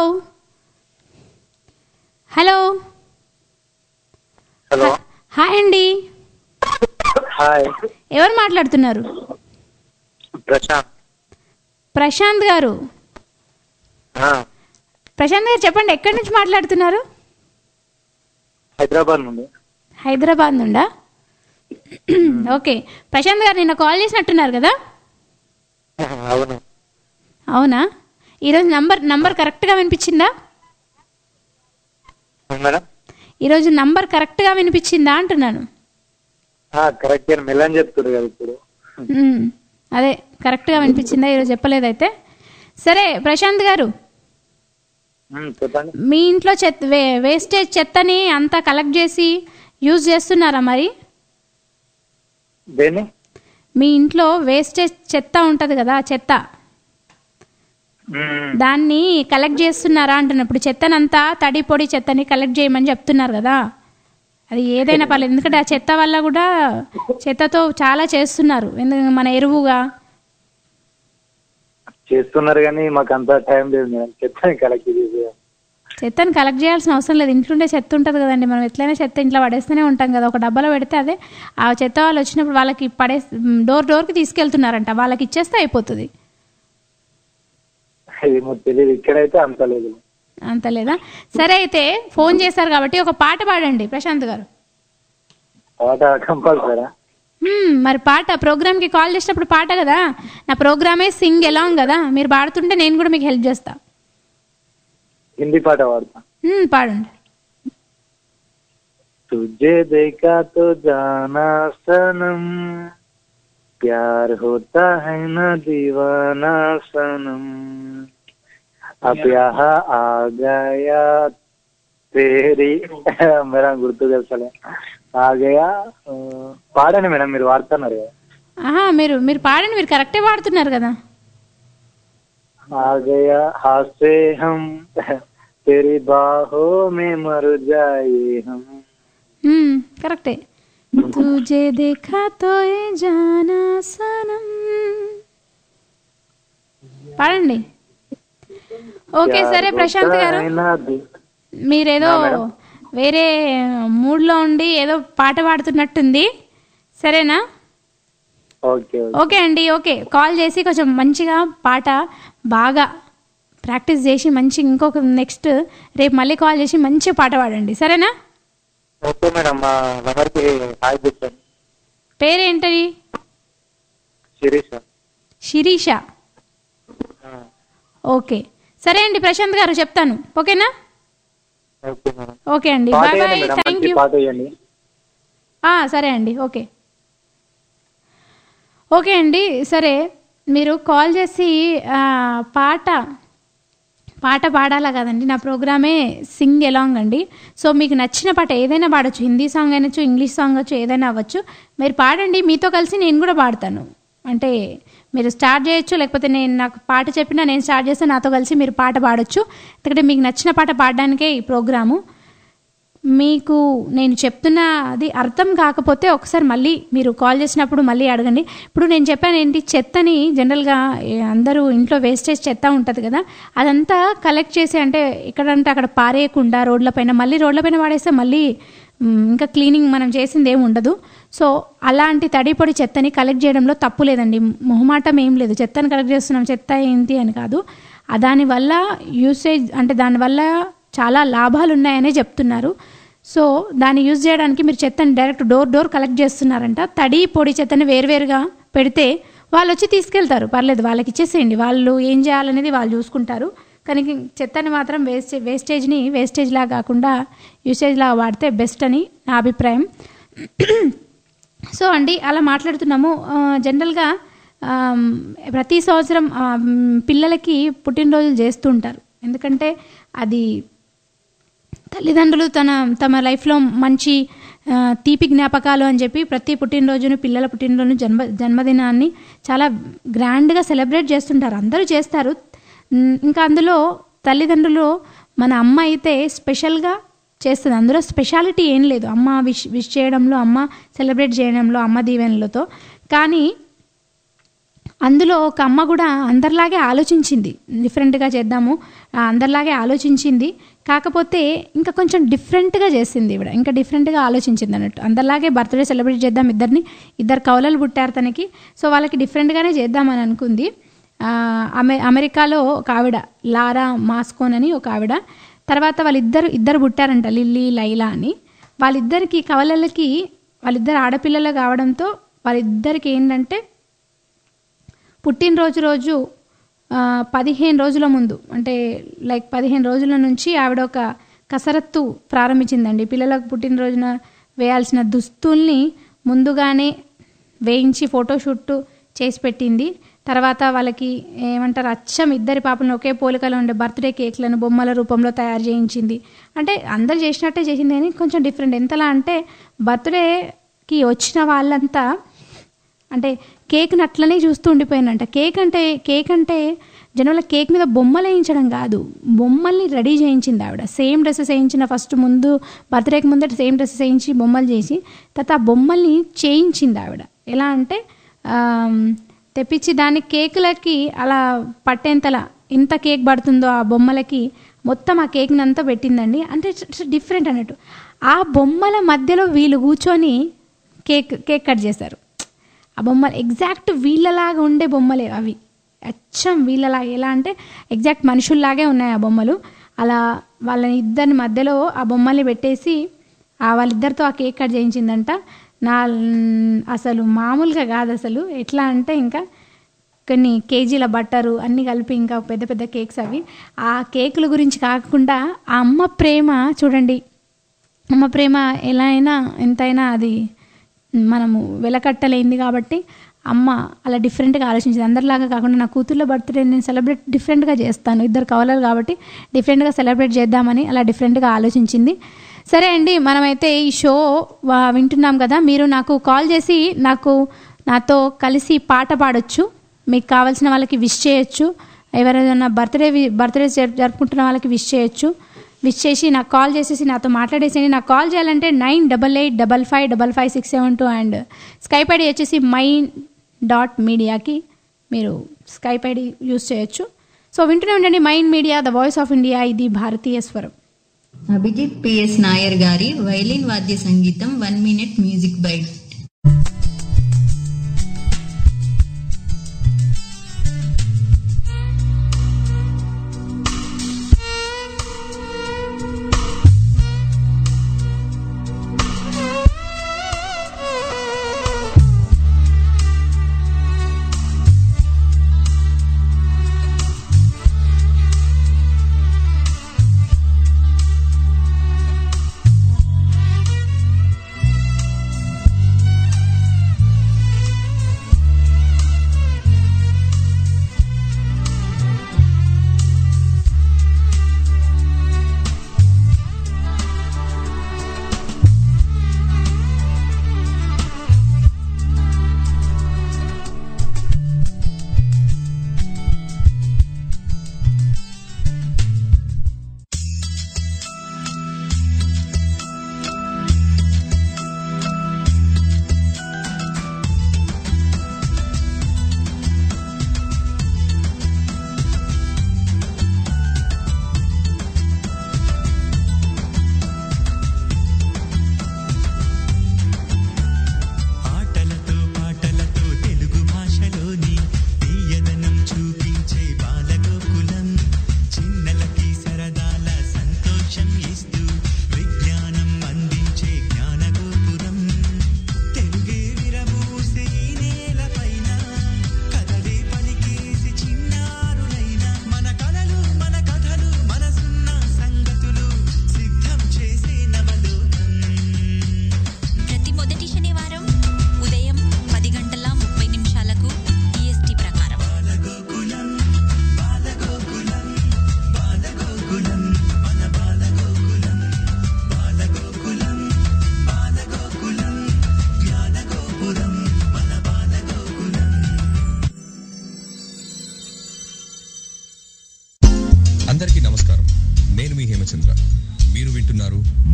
హలో హలో హాయ్ అండి హాయ్ ఎవరు మాట్లాడుతున్నారు ప్రశాంత్ ప్రశాంత్ గారు ఆ, ప్రశాంత్ గారు చెప్పండి ఎక్కడి నుంచి మాట్లాడుతున్నారు హైదరాబాద్ నుండి హైదరాబాద్ నుండా ఓకే ప్రశాంత్ గారు నిన్న కాల్ చేసినట్టున్నారు కదా అవును అవునా ఈరోజు నంబర్ నంబర్ కరెక్ట్గా వినిపించిందా మేడం ఈరోజు నంబర్ కరెక్ట్గా వినిపించిందా అంటున్నాను కరెక్ట్ మెల్లని చెప్తారు కదా ఇప్పుడు మ్మ్. అదే కరెక్ట్గా వినిపించిందా ఈరోజు చెప్పలేదైతే సరే ప్రశాంత్ గారు ఉమ్, చెప్పండి మీ ఇంట్లో చెత్త వే వేస్టేజ్ చెత్తని అంతా కలెక్ట్ చేసి యూజ్ చేస్తున్నారా మరి దేన్ని మీ ఇంట్లో వేస్టేజ్ చెత్త ఉంటుంది కదా చెత్త ఉమ్, దాన్ని కలెక్ట్ చేస్తున్నారా అంటున్నప్పుడు చెత్తనంతా తడి పొడి చెత్తని కలెక్ట్ చేయమని చెప్తున్నారు కదా అది ఏదైనా పర్లేదు ఎందుకంటే ఆ చెత్త వల్ల కూడా చెత్తతో చాలా చేస్తున్నారు ఎందుకంటే మన ఎరువుగా చేస్తున్నారు కానీ మాకు అంత టైం లేదు మేడం చెప్తాను కలెక్ట్ చేసి చెత్తని కలెక్ట్ చేయాల్సిన అవసరం లేదు ఇంట్లోండే చెత్త ఉంటుంది కదండి మనం ఎట్లయినా చెత్త ఇంట్లో పడేస్తూనే ఉంటాం కదా ఒక డబ్బాలో పెడితే అదే ఆ చెత్త వాళ్ళు వచ్చినప్పుడు వాళ్ళకి పడే డోర్ డోర్కి తీసుకెళ్తున్నారంట వాళ్ళకి ఇచ్చేస్తే అయిపోతుంది ఇది మాకు తెలియదు ఇక్కడైతే అంత లేదు అంత లేదా సరే అయితే ఫోన్ చేశారు కాబట్టి ఒక పాట పాడండి ప్రశాంత్ గారు పాట కంపల్సరా మ్మ్, మరి పాట ప్రోగ్రామ్కి కాల్ చేసినప్పుడు పాట కదా నా ప్రోగ్రామే సింగ్ ఎలాంగ్ కదా మీరు పాడుతుంటే నేను కూడా మీకు హెల్ప్ చేస్తా హిందీ పాట పాడతా మ్మ్, పాడండి तुझे देखा तो जाना सनम प्यार होता है ना दीवाना सनम अब यहाँ आ गया तेरी मेरा గుర్తు తెలుసలే ఆ గయా ఆ, పాడండి మేడం మీరు వాడుతున్నారు కదా ఆహా మీరు మీరు పాడండి మీరు కరెక్టే పాడుతున్నారు కదా आ गया हाथ से हम तेरी बाहों में मर जाए हम మ్మ్, కరెక్టే తుజే దేఖా తో ఏ జానా సనం పాడండి ఓకే సరే ప్రశాంత్ గారు మీరేదో వేరే మూడ్లో ఉండి ఏదో పాట పాడుతున్నట్టుంది సరేనా ఓకే ఓకే అండి ఓకే కాల్ చేసి కొంచెం మంచిగా పాట బాగా ప్రాక్టీస్ చేసి మంచి ఇంకొక నెక్స్ట్ రేపు మళ్ళీ కాల్ చేసి మంచి పాట పాడండి సరేనా ఓకే మేడం మా లవర్కి హాయ్ చెప్పండి పేరేంటది శిరీష శిరీష ఓకే సరే అండి ప్రశాంత్ గారు చెప్తాను ఓకేనా ఓకే మేడం ఓకే అండి పాట బాయ్ వేయండి బాయ్ మేడం థ్యాంక్ మంచి యూ పాట వేయండి సరే అండి ఓకే ఓకే అండి సరే మీరు కాల్ చేసి ఆ, పాట పాట పాడాలా కదండి నా ప్రోగ్రామే సింగ్ ఎలాంగ్ అండి సో మీకు నచ్చిన పాట ఏదైనా పాడొచ్చు హిందీ సాంగ్ అయినచ్చు ఇంగ్లీష్ సాంగ్ అవ్వచ్చు ఏదైనా అవ్వచ్చు మీరు పాడండి మీతో కలిసి నేను కూడా పాడతాను అంటే మీరు స్టార్ట్ చేయొచ్చు లేకపోతే నేను నాకు పాట చెప్పినా నేను స్టార్ట్ చేస్తే నాతో కలిసి మీరు పాట పాడొచ్చు ఎందుకంటే మీకు నచ్చిన పాట పాడడానికే ఈ ప్రోగ్రాము మీకు నేను చెప్తున్న అది అర్థం కాకపోతే ఒకసారి మళ్ళీ మీరు కాల్ చేసినప్పుడు మళ్ళీ అడగండి ఇప్పుడు నేను చెప్పాను ఏంటి చెత్తని జనరల్గా ఏ, అందరూ ఇంట్లో వేస్టేజ్ చెత్త ఉంటుంది కదా అదంతా కలెక్ట్ చేసి అంటే ఎక్కడంటే అక్కడ పారేయకుండా రోడ్లపైన మళ్ళీ రోడ్లపైన వాడేస్తే మళ్ళీ మ్, ఇంకా క్లీనింగ్ మనం చేసింది ఏమి ఉండదు సో అలాంటి తడి పొడి చెత్తని కలెక్ట్ చేయడంలో తప్పు లేదండి మొహమాటం ఏం లేదు చెత్తని కలెక్ట్ చేస్తున్నాం చెత్త ఏంటి అని కాదు ఆ దానివల్ల యూసేజ్ అంటే దానివల్ల చాలా లాభాలు ఉన్నాయనే చెప్తున్నారు సో దాన్ని యూజ్ చేయడానికి మీరు చెత్తని డైరెక్ట్ డోర్ డోర్ కలెక్ట్ చేస్తున్నారంట తడి పొడి చెత్తని వేరువేరుగా పెడితే వాళ్ళు వచ్చి తీసుకెళ్తారు పర్లేదు వాళ్ళకి ఇచ్చేసేయండి వాళ్ళు ఏం చేయాలనేది వాళ్ళు చూసుకుంటారు కానీ చెత్తని మాత్రం వేస్ట్ వేస్టేజ్ని వేస్టేజ్ లాగా కాకుండా యూసేజ్ లాగా వాడితే బెస్ట్ అని నా అభిప్రాయం సో అండి అలా మాట్లాడుతున్నాము ఆ, జనరల్గా ఆమ్, ప్రతి సంవత్సరం ఆ, మ్, పిల్లలకి పుట్టినరోజులు చేస్తూ ఉంటారు ఎందుకంటే అది తల్లిదండ్రులు తన తమ లైఫ్లో మంచి ఆ, తీపి జ్ఞాపకాలు అని చెప్పి ప్రతి పుట్టినరోజును పిల్లల పుట్టినరోజు జన్మ జన్మదినాన్ని చాలా గ్రాండ్గా సెలబ్రేట్ చేస్తుంటారు అందరూ చేస్తారు ఉమ్, ఇంకా అందులో తల్లిదండ్రులు మన అమ్మ అయితే స్పెషల్గా చేస్తుంది అందులో స్పెషాలిటీ ఏం లేదు అమ్మ విష్ విష్ చేయడంలో అమ్మ సెలబ్రేట్ చేయడంలో అమ్మ దీవెనలతో కానీ అందులో ఒక అమ్మ కూడా అందరిలాగే ఆలోచించింది డిఫరెంట్గా చేద్దాము ఆ, అందరిలాగే ఆలోచించింది కాకపోతే ఇంకా కొంచెం డిఫరెంట్గా చేసింది ఇవిడ ఇంకా డిఫరెంట్గా ఆలోచించింది అన్నట్టు అందరిలాగే బర్త్డే సెలబ్రేట్ చేద్దాం ఇద్దరిని ఇద్దరు కవలలు పుట్టారు తనకి సో వాళ్ళకి డిఫరెంట్గానే చేద్దామని అనుకుంది ఆ, అమె అమెరికాలో ఒక ఆవిడ లారా మాస్కోన్ అని ఒక ఆవిడ తర్వాత వాళ్ళిద్దరు ఇద్దరు పుట్టారంట లిల్లీ లైలా అని వాళ్ళిద్దరికి కవలలకి వాళ్ళిద్దరు ఆడపిల్లలు కావడంతో వాళ్ళిద్దరికి ఏంటంటే పుట్టినరోజు రోజు ఆ, పదిహేను రోజుల ముందు అంటే లైక్ పదిహేను రోజుల నుంచి ఆవిడ ఒక కసరత్తు ప్రారంభించిందండి పిల్లలకు పుట్టినరోజున వేయాల్సిన దుస్తుల్ని ముందుగానే వేయించి ఫోటోషూట్ చేసి పెట్టింది తర్వాత వాళ్ళకి ఏమంటారు అచ్చం ఇద్దరి పాపలను ఒకే పోలికలో ఉండే బర్త్డే కేక్లను బొమ్మల రూపంలో తయారు చేయించింది అంటే అందరు చేసినట్టే చేసింది కానీ కొంచెం డిఫరెంట్ ఎంతలా అంటే బర్త్డేకి వచ్చిన వాళ్ళంతా అంటే కేక్ని అట్లనే చూస్తూ ఉండిపోయినంట కేక్ అంటే కేక్ అంటే జనరల్ కేక్ మీద బొమ్మలు వేయించడం కాదు బొమ్మల్ని రెడీ చేయించింది ఆవిడ సేమ్ డ్రెస్సెస్ వేయించిన ఫస్ట్ ముందు బర్త్డేకి ముందట సేమ్ డ్రెస్సెస్ వేయించి బొమ్మలు చేసి తర్వాత ఆ బొమ్మల్ని చేయించింది ఆవిడ ఎలా అంటే ఆమ్, తెప్పించి దాని కేకులకి అలా పట్టేంతలా ఇంత కేక్ పడుతుందో ఆ బొమ్మలకి మొత్తం ఆ కేక్ని అంతా పెట్టిందండి అంటే ఇట్స్ డిఫరెంట్ అన్నట్టు ఆ బొమ్మల మధ్యలో వీళ్ళు కూర్చొని కేక్ కేక్ కట్ చేశారు ఆ బొమ్మలు ఎగ్జాక్ట్ వీళ్ళలాగా ఉండే బొమ్మలే అవి అచ్చం వీళ్ళలాగా ఎలా అంటే ఎగ్జాక్ట్ మనుషుల్లాగే ఉన్నాయి ఆ బొమ్మలు అలా వాళ్ళని ఇద్దరిని మధ్యలో ఆ బొమ్మల్ని పెట్టేసి ఆ వాళ్ళిద్దరితో ఆ కేక్ కట్ చేయించిందంట నా అసలు మామూలుగా కాదు అసలు ఎట్లా అంటే ఇంకా కొన్ని కేజీల బట్టరు అన్నీ కలిపి ఇంకా పెద్ద పెద్ద కేక్స్ అవి ఆ కేకుల గురించి కాకుండా ఆ అమ్మ ప్రేమ చూడండి అమ్మ ప్రేమ ఎలా అయినా ఎంతైనా అది మనము వెలకట్టలేంది కాబట్టి అమ్మ అలా డిఫరెంట్గా ఆలోచించింది అందరిలాగా కాకుండా నా కూతుర్ల బర్త్డే నేను సెలబ్రేట్ డిఫరెంట్గా చేస్తాను ఇద్దరు కవలలు కాబట్టి డిఫరెంట్గా సెలబ్రేట్ చేద్దామని అలా డిఫరెంట్గా ఆలోచించింది సరే అండి మనమైతే ఈ షో వా- వింటున్నాం కదా మీరు నాకు కాల్ చేసి నాకు నాతో కలిసి పాట పాడొచ్చు మీకు కావాల్సిన వాళ్ళకి విష్ చేయొచ్చు ఎవరైనా బర్త్డే బర్త్డే జరుపుకుంటున్న వాళ్ళకి విష్ చేయొచ్చు విష్ చేసి నాకు కాల్ చేసేసి నాతో మాట్లాడేసేయండి నాకు కాల్ చేయాలంటే nine double eight double five double five six seven two and Skype ID వచ్చేసి మైన్ డాట్ మీడియాకి మీరు స్కైప్ ఐడి యూస్ చేయొచ్చు సో వింటూనే ఉండండి mind media the voice of India ఇది భారతీయ స్వరం అభిజిత్ పిఎస్ నాయర్ గారి వైలిన్ వాద్య సంగీతం వన్ మినిట్ మ్యూజిక్ బైట్ ఆ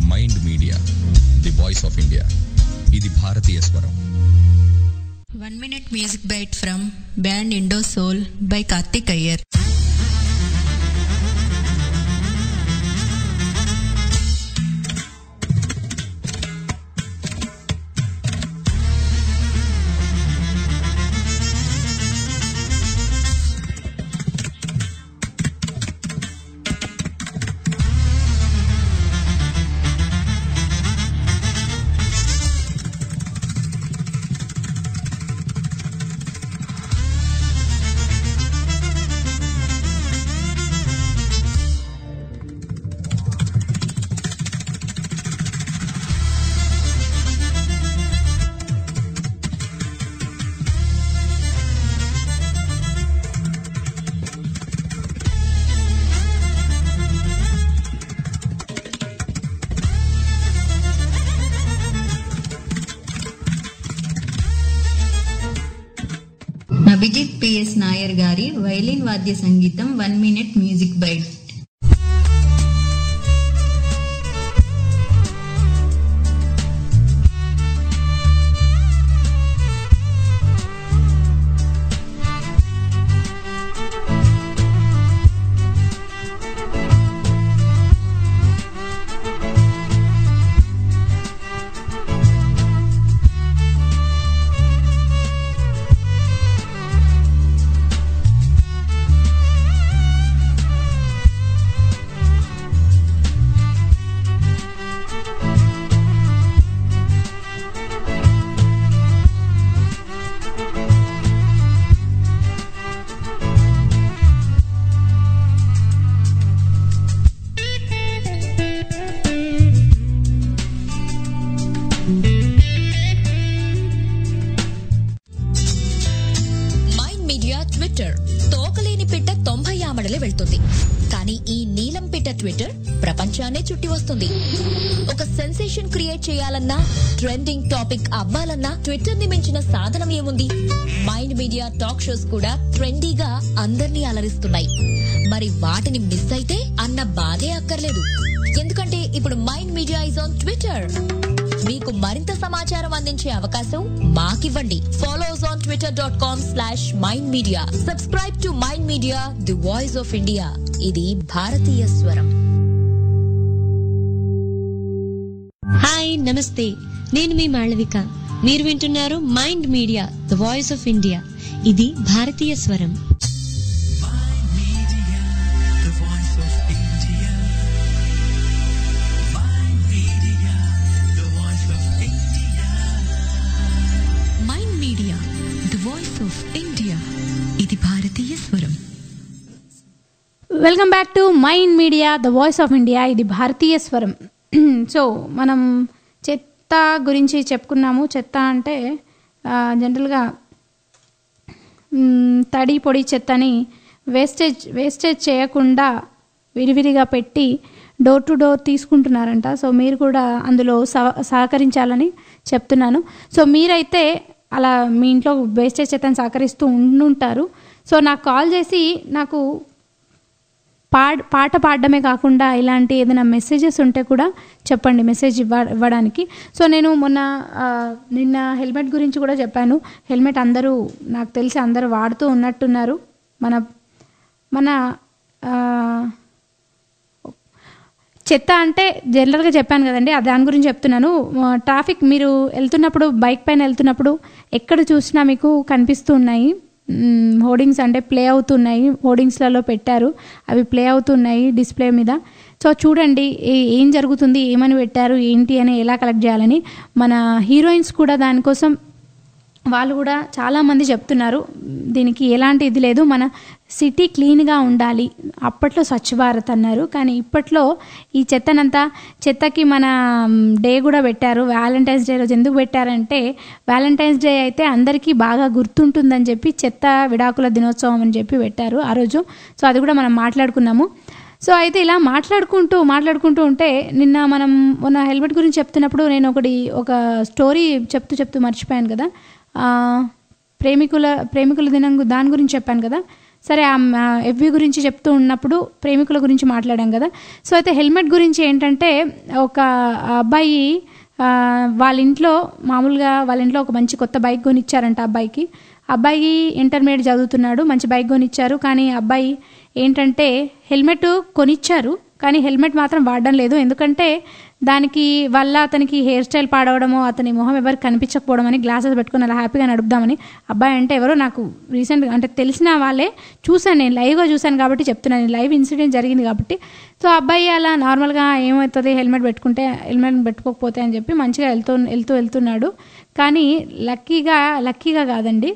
mind media the voice of India ఇది భారతీయ స్వరం one minute music bite from band Indo soul by Karthik Iyer Abhijith P నాయర్ గారి వైలిన్ వాద్య సంగీతం one minute music bite mind media Twitter తోకలేని పిట్ట తొంభై ఆమడలే వెళ్తుంది కానీ ఈ నీలం పిట్ట ట్విట్టర్ ప్రపంచాన్నే చుట్టి వస్తుంది ఒక సెన్సేషన్ క్రియేట్ చేయాలన్నా ట్రెండింగ్ టాపిక్ అవ్వాలన్నా ట్విట్టర్ ని మించిన సాధనం ఏముంది మైండ్ మీడియా టాక్ షోస్ కూడా ట్రెండీగా అందర్నీ అలరిస్తున్నాయి మరి వాటిని మిస్ అయితే అన్న బాధే అక్కర్లేదు ఎందుకంటే ఇప్పుడు mind media is on Twitter మీకు మరింత సమాచారం అందించే అవకాశం మాకివ్వండి follows on Twitter dot com slash mind media subscribe to mind media the voice of India ఇది భారతీయ స్వరం హాయ్ నమస్తే నేను మీ మాళవిక మీరు వింటున్నారు mind media the voice of India ఇది భారతీయ స్వరం The voice of India. Mind Media, the voice of India. Mind media the voice of India ఇది భారతీయ స్వరం welcome back to mind media the voice of India ఇది భారతీయ స్వరం so మనం చెత్త గురించి చెప్పుకున్నాము చెత్త అంటే ఆ, జనరల్గా మ్, తడి పొడి చెత్తని వేస్టేజ్ వేస్టేజ్ చేయకుండా విడివిడిగా పెట్టి డోర్ టు డోర్ తీసుకుంటున్నారంట సో మీరు కూడా అందులో సహ- సహకరించాలని చెప్తున్నాను సో మీరైతే అలా మీ ఇంట్లో వేస్టేజ్ చెత్తని సహకరిస్తూ ఉండుంటారు సో నాకు కాల్ చేసి నాకు పాడ్ పాట పాడడమే కాకుండా ఇలాంటి ఏదైనా మెసేజెస్ ఉంటే కూడా చెప్పండి మెసేజ్ ఇవ్వ ఇవ్వడానికి సో నేను మొన్న ఆ, నిన్న హెల్మెట్ గురించి కూడా చెప్పాను హెల్మెట్ అందరూ నాకు తెలిసి అందరూ వాడుతూ ఉన్నట్టున్నారు మన మన ఆ, చెత్త అంటే జనరల్గా చెప్పాను కదండి ఆ దాని గురించి చెప్తున్నాను ఆ, ట్రాఫిక్ మీరు వెళ్తున్నప్పుడు బైక్ పైన వెళ్తున్నప్పుడు ఎక్కడ చూసినా మీకు కనిపిస్తూ ఉన్నాయి మ్, హోర్డింగ్స్ అంటే ప్లే అవుతున్నాయి హోర్డింగ్స్లలో పెట్టారు అవి ప్లే అవుతున్నాయి డిస్ప్లే మీద సో చూడండి ఏ- ఏం జరుగుతుంది ఏమని పెట్టారు ఏంటి అని ఎలా కలెక్ట్ చేయాలని మన హీరోయిన్స్ కూడా దానికోసం వాళ్ళు కూడా చాలామంది చెప్తున్నారు దీనికి ఎలాంటి ఇది లేదు మన సిటీ క్లీన్గా ఉండాలి అప్పట్లో స్వచ్ఛ భారత్ అన్నారు కానీ ఇప్పట్లో ఈ చెత్తనంతా చెత్తకి మన డే కూడా పెట్టారు వ్యాలంటైన్స్ డే రోజు ఎందుకు పెట్టారంటే వ్యాలంటైన్స్ డే అయితే అందరికీ బాగా గుర్తుంటుందని చెప్పి చెత్త విడాకుల దినోత్సవం అని చెప్పి పెట్టారు ఆ రోజు సో అది కూడా మనం మాట్లాడుకున్నాము సో అయితే ఇలా మాట్లాడుకుంటూ మాట్లాడుకుంటూ ఉంటే నిన్న మనం మొన్న హెల్మెట్ గురించి చెప్తున్నప్పుడు నేను ఒకటి ఒక స్టోరీ చెప్తూ చెప్తూ మర్చిపోయాను కదా ఆ, ప్రేమికుల ప్రేమికుల దినం గు- దాని గురించి చెప్పాను కదా సరే ఆ ఎఫ్బి గురించి చెప్తూ ఉన్నప్పుడు ప్రేమికుల గురించి మాట్లాడాం కదా సో అయితే హెల్మెట్ గురించి ఏంటంటే ఒక అబ్బాయి ఆ, వాళ్ళ ఇంట్లో మామూలుగా వాళ్ళ ఇంట్లో ఒక మంచి కొత్త బైక్ కొనిచ్చారంట అబ్బాయికి అబ్బాయి ఇంటర్మీడియట్ చదువుతున్నాడు మంచి బైక్ కొనిచ్చారు కానీ అబ్బాయి ఏంటంటే హెల్మెట్ కొనిచ్చారు కానీ హెల్మెట్ మాత్రం వాడడం లేదు ఎందుకంటే దానికి వల్ల అతనికి హెయిర్ స్టైల్ పాడవడమో అతని మొహం ఎవరికి కనిపించకపోవడం అని గ్లాసెస్ పెట్టుకుని అలా హ్యాపీగా నడుపుదామని అబ్బాయి అంటే ఎవరో నాకు రీసెంట్గా అంటే తెలిసిన వాళ్ళే చూశాను నేను లైవ్గా చూశాను కాబట్టి చెప్తున్నాను లైవ్ ఇన్సిడెంట్ జరిగింది కాబట్టి సో అబ్బాయి అలా నార్మల్గా ఏమవుతుంది హెల్మెట్ పెట్టుకుంటే హెల్మెట్ పెట్టుకోకపోతే అని చెప్పి మంచిగా వెళ్తూ వెళ్తూ వెళ్తున్నాడు కానీ లక్కీగా లక్కీగా కాదండి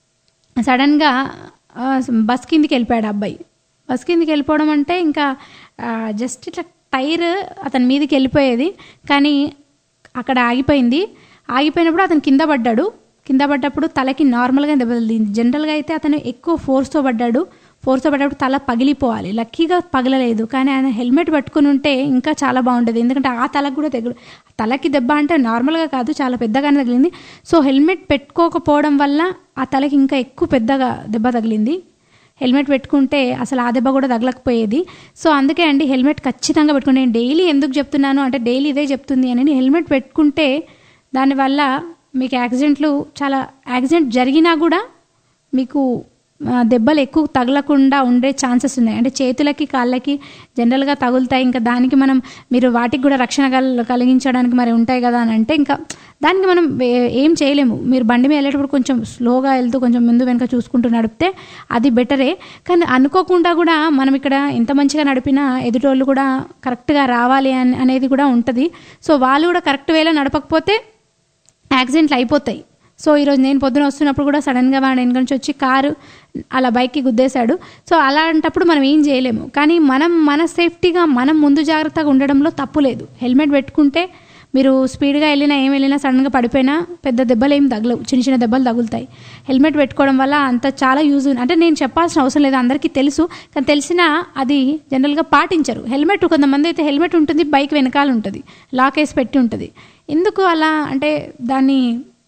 సడన్గా ఆ, బస్ కిందికి వెళ్ళిపోయాడు ఆ అబ్బాయి బస్ కిందికి వెళ్ళిపోవడం అంటే ఇంకా ఆ, జస్ట్ ఇట్లా టైర్ అతని మీదకి వెళ్ళిపోయేది కానీ అక్కడ ఆగిపోయింది ఆగిపోయినప్పుడు అతను కింద పడ్డాడు కింద పడ్డప్పుడు తలకి నార్మల్గా దెబ్బ తగిలింది జనరల్గా అయితే అతను ఎక్కువ ఫోర్స్తో పడ్డాడు ఫోర్స్తో పడ్డప్పుడు తల పగిలిపోవాలి లక్కీగా పగలలేదు కానీ ఆయన హెల్మెట్ పట్టుకుని ఉంటే ఇంకా చాలా బాగుండేది ఎందుకంటే ఆ తలకు కూడా తెగడు తలకి దెబ్బ అంటే నార్మల్గా కాదు చాలా పెద్దగానే తగిలింది సో హెల్మెట్ పెట్టుకోకపోవడం వల్ల ఆ తలకి ఇంకా ఎక్కువ పెద్దగా దెబ్బ తగిలింది హెల్మెట్ పెట్టుకుంటే అసలు ఆ దెబ్బ కూడా తగలకపోయేది సో అందుకే అండి హెల్మెట్ ఖచ్చితంగా పెట్టుకుంటే నేను డైలీ ఎందుకు చెప్తున్నాను అంటే డైలీ ఇదే చెప్తుంది అని హెల్మెట్ పెట్టుకుంటే దానివల్ల మీకు యాక్సిడెంట్లు చాలా యాక్సిడెంట్ జరిగినా కూడా మీకు ఆ, దెబ్బలు ఎక్కువ తగలకుండా ఉండే ఛాన్సెస్ ఉన్నాయి అంటే చేతులకి కాళ్ళకి జనరల్గా తగులుతాయి ఇంకా దానికి మనం మీరు వాటికి కూడా రక్షణ కల్ కలిగించడానికి మరి ఉంటాయి కదా అని అంటే ఇంకా దానికి మనం ఏ- ఏం చేయలేము మీరు బండి మీద వెళ్ళేటప్పుడు కొంచెం స్లోగా వెళ్తూ కొంచెం ముందు వెనక చూసుకుంటూ నడిపితే అది బెటరే కానీ అనుకోకుండా కూడా మనం ఇక్కడ ఎంత మంచిగా నడిపినా ఎదుటోళ్ళు కూడా కరెక్ట్గా రావాలి అని అనేది కూడా ఉంటుంది సో వాళ్ళు కూడా కరెక్ట్ వేలో నడపకపోతే యాక్సిడెంట్లు అయిపోతాయి సో ఈరోజు నేను పొద్దున వస్తున్నప్పుడు కూడా సడన్గా వాడు వెనక నుంచి వచ్చి కారు అలా బైక్కి గుద్దేశాడు సో అలాంటప్పుడు మనం ఏం చేయలేము కానీ మనం మన సేఫ్టీగా మనం ముందు జాగ్రత్తగా ఉండడంలో తప్పు లేదు హెల్మెట్ పెట్టుకుంటే మీరు స్పీడ్గా వెళ్ళినా ఏం వెళ్ళినా సడన్గా పడిపోయినా పెద్ద దెబ్బలు ఏం తగలవు చిన్న చిన్న దెబ్బలు తగులుతాయి హెల్మెట్ పెట్టుకోవడం వల్ల అంత చాలా యూజ్ ఉంది అంటే నేను చెప్పాల్సిన అవసరం లేదు అందరికీ తెలుసు కానీ తెలిసినా అది జనరల్గా పాటించరు హెల్మెట్ కొంతమంది అయితే హెల్మెట్ ఉంటుంది బైక్ వెనకాల ఉంటుంది లాక్ వేసి పెట్టి ఉంటుంది ఎందుకు అలా అంటే దాన్ని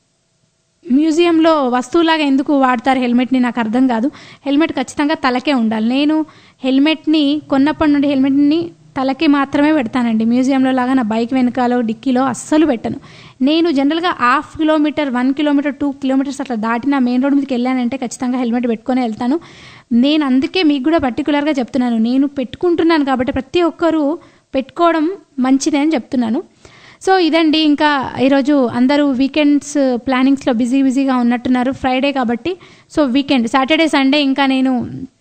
మ్యూజియంలో వస్తువులాగా ఎందుకు వాడతారు హెల్మెట్ని నాకు అర్థం కాదు హెల్మెట్ ఖచ్చితంగా తలకే ఉండాలి నేను హెల్మెట్ని కొన్నప్పటి నుండి హెల్మెట్ని తలకి మాత్రమే పెడతానండి మ్యూజియంలో లాగా నా బైక్ వెనకాలో డిక్కీలో అస్సలు పెట్టను నేను జనరల్గా half kilometre one kilometre two kilometres అట్లా దాటిన మెయిన్ రోడ్ మీదకి వెళ్ళానంటే ఖచ్చితంగా హెల్మెట్ పెట్టుకొని వెళ్తాను నేను అందుకే మీకు కూడా పర్టికులర్గా చెప్తున్నాను నేను పెట్టుకుంటున్నాను కాబట్టి ప్రతి ఒక్కరూ పెట్టుకోవడం మంచిదే అని చెప్తున్నాను సో ఇదండి ఇంకా ఈరోజు అందరూ వీకెండ్స్ ప్లానింగ్స్లో బిజీ బిజీగా ఉన్నట్టున్నారు ఫ్రైడే కాబట్టి సో వీకెండ్ సాటర్డే సండే ఇంకా నేను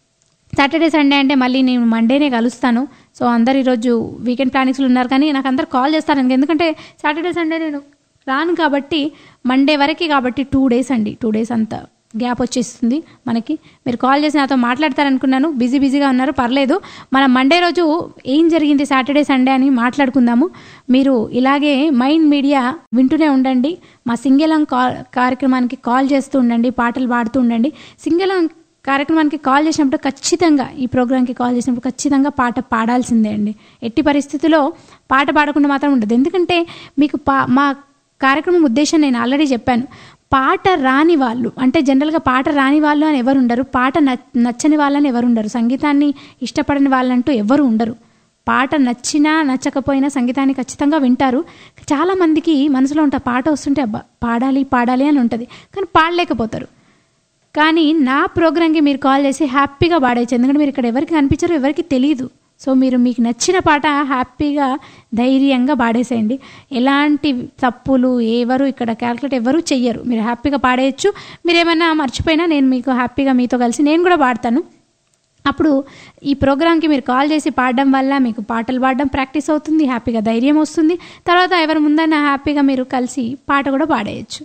సాటర్డే సండే అంటే మళ్ళీ నేను మండేనే కలుస్తాను సో అందరు ఈరోజు వీకెండ్ ప్లానింగ్స్లో ఉన్నారు కానీ నాకు అందరు కాల్ చేస్తారు ఎందుకంటే సాటర్డే సండే నేను రాను కాబట్టి మండే వరకు కాబట్టి టూ డేస్ అండి టూ డేస్ అంతా గ్యాప్ వచ్చేస్తుంది మనకి మీరు కాల్ చేసి నాతో మాట్లాడతారనుకున్నాను బిజీ బిజీగా ఉన్నారు పర్లేదు మన మండే రోజు ఏం జరిగింది సాటర్డే సండే అని మాట్లాడుకుందాము మీరు ఇలాగే మైండ్ మీడియా వింటూనే ఉండండి మా సింగేలం కాల్ కార్యక్రమానికి కాల్ చేస్తూ ఉండండి పాటలు పాడుతూ ఉండండి సింగేలం కార్యక్రమానికి కాల్ చేసినప్పుడు ఖచ్చితంగా ఈ ప్రోగ్రామ్కి కాల్ చేసినప్పుడు ఖచ్చితంగా పాట పాడాల్సిందే అండి ఎట్టి పరిస్థితుల్లో పాట పాడకుండా మాత్రం ఉండదు ఎందుకంటే మీకు పా మా కార్యక్రమం ఉద్దేశం నేను ఆల్రెడీ చెప్పాను పాట రాని వాళ్ళు అంటే జనరల్గా పాట రాని వాళ్ళు అని ఎవరు ఉండరు పాట న- నచ్చని వాళ్ళని ఎవరు ఉండరు సంగీతాన్ని ఇష్టపడని వాళ్ళంటూ ఎవరు ఉండరు పాట నచ్చినా నచ్చకపోయినా సంగీతాన్ని ఖచ్చితంగా వింటారు చాలామందికి మనసులో ఉంటే పాట వస్తుంటే అబ్బా పాడాలి పాడాలి అని ఉంటుంది కానీ పాడలేకపోతారు కానీ నా ప్రోగ్రామ్కి మీరు కాల్ చేసి హ్యాపీగా పాడేయచ్చు ఎందుకంటే మీరు ఇక్కడ ఎవరికి కనిపించరు ఎవరికి తెలియదు సో మీరు మీకు నచ్చిన పాట హ్యాపీగా ధైర్యంగా పాడేసేయండి ఎలాంటి తప్పులు ఎవరు ఇక్కడ క్యాల్కులేట్ ఎవరు చెయ్యరు మీరు హ్యాపీగా పాడేయచ్చు మీరు ఏమైనా మర్చిపోయినా నేను మీకు హ్యాపీగా మీతో కలిసి నేను కూడా పాడతాను అప్పుడు ఈ ప్రోగ్రామ్కి మీరు కాల్ చేసి పాడడం వల్ల మీకు పాటలు పాడడం ప్రాక్టీస్ అవుతుంది హ్యాపీగా ధైర్యం వస్తుంది తర్వాత ఎవరి ముందైనా హ్యాపీగా మీరు కలిసి పాట కూడా పాడేయచ్చు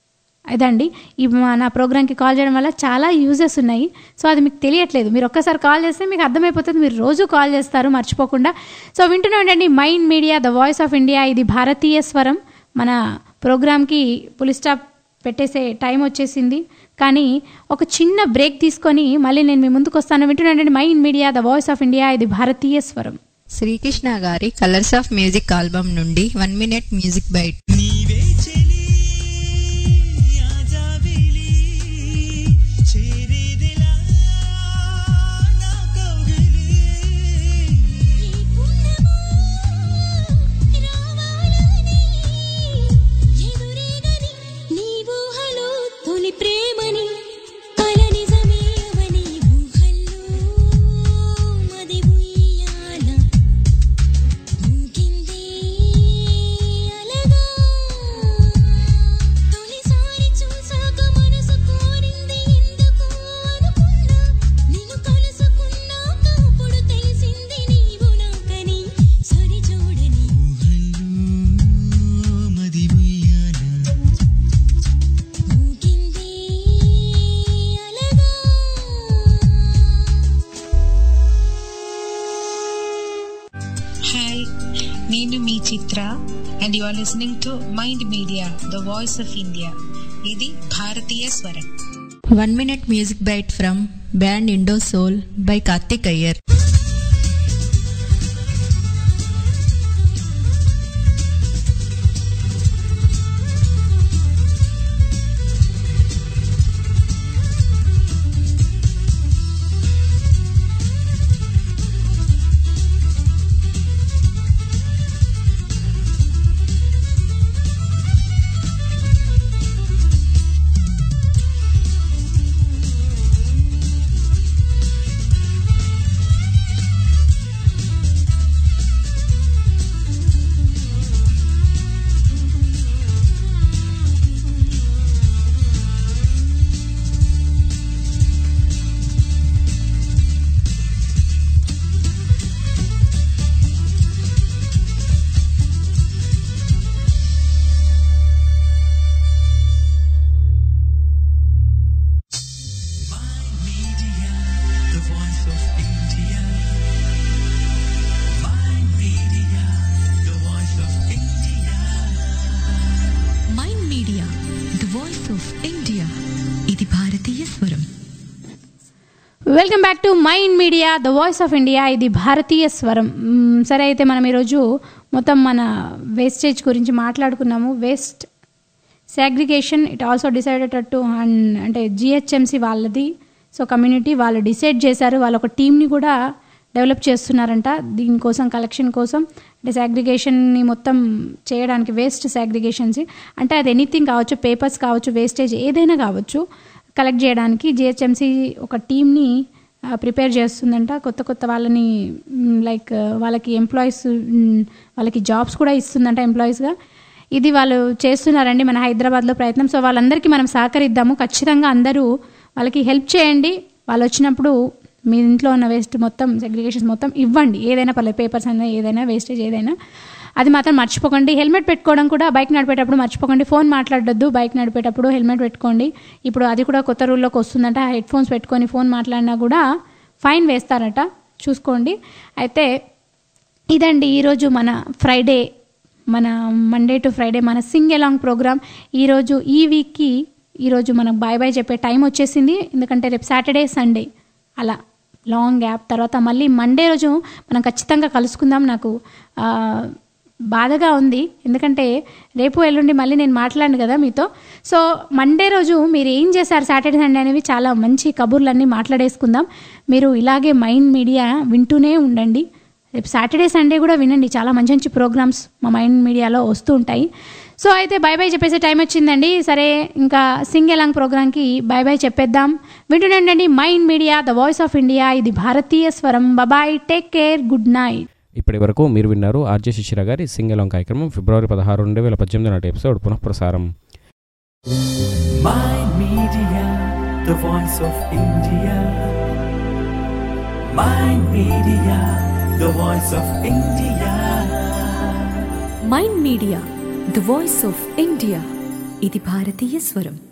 అదండి ఈ మా- నా ప్రోగ్రామ్కి కాల్ చేయడం వల్ల చాలా యూజెస్ ఉన్నాయి సో అది మీకు తెలియట్లేదు మీరు ఒక్కసారి కాల్ చేస్తే మీకు అర్థమైపోతుంది మీరు రోజు కాల్ చేస్తారు మర్చిపోకుండా సో వింటూనే ఉండండి mind media the voice of India ఇది భారతీయ స్వరం మన ప్రోగ్రామ్కి పులి స్టాప్ పెట్టేసే టైం వచ్చేసింది కానీ ఒక చిన్న బ్రేక్ తీసుకొని మళ్ళీ నేను మీ ముందుకు వస్తాను వింటూనే ఉండండి mind media the voice of India ఇది భారతీయ స్వరం శ్రీకృష్ణ గారి కలర్స్ ఆఫ్ మ్యూజిక్ ఆల్బమ్ నుండి one minute music bite and you are listening to mind media the voice of India ఇది భారతీయ స్వరం one minute music bite from band Indo soul by Karthik Iyer The voice of India. Mind Media, the voice of India. Mind media the voice of India ఇది భారతీయ స్వరం welcome back to mind media the voice of India ఇది భారతీయ స్వరం మ్మ్, సరే అయితే మనం ఈరోజు మొత్తం మన వేస్టేజ్ గురించి మాట్లాడుకున్నాము waste segregation it also decided to అంటే జిహెచ్ఎంసి వాళ్ళది సో కమ్యూనిటీ వాళ్ళు డిసైడ్ చేశారు వాళ్ళు ఒక టీంని కూడా డెవలప్ చేస్తున్నారంట దీనికోసం కలెక్షన్ కోసం అంటే సాగ్రిగేషన్ని మొత్తం చేయడానికి వేస్ట్ సాగ్రిగేషన్స్ అంటే అది ఎనీథింగ్ కావచ్చు పేపర్స్ కావచ్చు వేస్టేజ్ ఏదైనా కావచ్చు కలెక్ట్ చేయడానికి జిహెచ్ఎంసి ఒక టీంని ప్రిపేర్ చేస్తుందంట కొత్త కొత్త వాళ్ళని లైక్ వాళ్ళకి ఎంప్లాయీస్ వాళ్ళకి జాబ్స్ కూడా ఇస్తుందంట ఎంప్లాయీస్గా ఇది వాళ్ళు చేస్తున్నారండి మన హైదరాబాద్లో ప్రయత్నం సో వాళ్ళందరికీ మనం సహకరిద్దాము ఖచ్చితంగా అందరూ వాళ్ళకి హెల్ప్ చేయండి వాళ్ళు వచ్చినప్పుడు మీ ఇంట్లో ఉన్న వేస్ట్ మొత్తం సెగ్రిగేషన్స్ మొత్తం ఇవ్వండి ఏదైనా పర్లేదు పేపర్స్ అయినా ఏదైనా వేస్టేజ్ ఏదైనా అది మాత్రం మర్చిపోకండి హెల్మెట్ పెట్టుకోవడం కూడా బైక్ నడిపేటప్పుడు మర్చిపోకండి ఫోన్ మాట్లాడొద్దు బైక్ నడిపేటప్పుడు హెల్మెట్ పెట్టుకోండి ఇప్పుడు అది కూడా కొత్త రూల్లోకి వస్తుందంట హెడ్ ఫోన్స్ పెట్టుకొని ఫోన్ మాట్లాడినా కూడా ఫైన్ వేస్తారట చూసుకోండి అయితే ఇదండి ఈరోజు మన ఫ్రైడే మన మండే టు ఫ్రైడే మన సింగ్ ఎలాంగ్ ప్రోగ్రామ్ ఈరోజు ఈ వీక్కి ఈరోజు మనకు బాయ్ బాయ్ చెప్పే టైం వచ్చేసింది ఎందుకంటే రేపు సాటర్డే సండే అలా లాంగ్ గ్యాప్ తర్వాత మళ్ళీ మండే రోజు మనం ఖచ్చితంగా కలుసుకుందాం నాకు ఆ, బాధగా ఉంది ఎందుకంటే రేపు ఎల్లుండి మళ్ళీ నేను మాట్లాడను కదా మీతో సో మండే రోజు మీరు ఏం చేశారు సాటర్డే సండే అనేవి చాలా మంచి కబుర్లన్నీ మాట్లాడేసుకుందాం మీరు ఇలాగే మైండ్ మీడియా వింటూనే ఉండండి రేపు సాటర్డే సండే కూడా వినండి చాలా మంచి మంచి ప్రోగ్రామ్స్ మా మైండ్ మీడియాలో వస్తూ ఉంటాయి సో అయితే బై బై చెప్పేసే టైం వచ్చిందండి సరే ఇంకా సింగ్ ఎలాంగ్ ప్రోగ్రామ్కి బై బై చెప్పేద్దాం వింటుండండి mind media the voice of India ఇది భారతీయ స్వరం bye take care good night ఇప్పటి వరకు మీరు విన్నారు ఆర్జే శిశిర గారి సింగలం కార్యక్రమం ఫిబ్రవరి పదహారు రెండు వేల పద్దెనిమిది నాటి ఎపిసోడ్ పునఃప్రసారం Mind Media, the voice of India. Mind Media, the voice of India. Mind media the voice of India ఇది భారతీయ స్వరం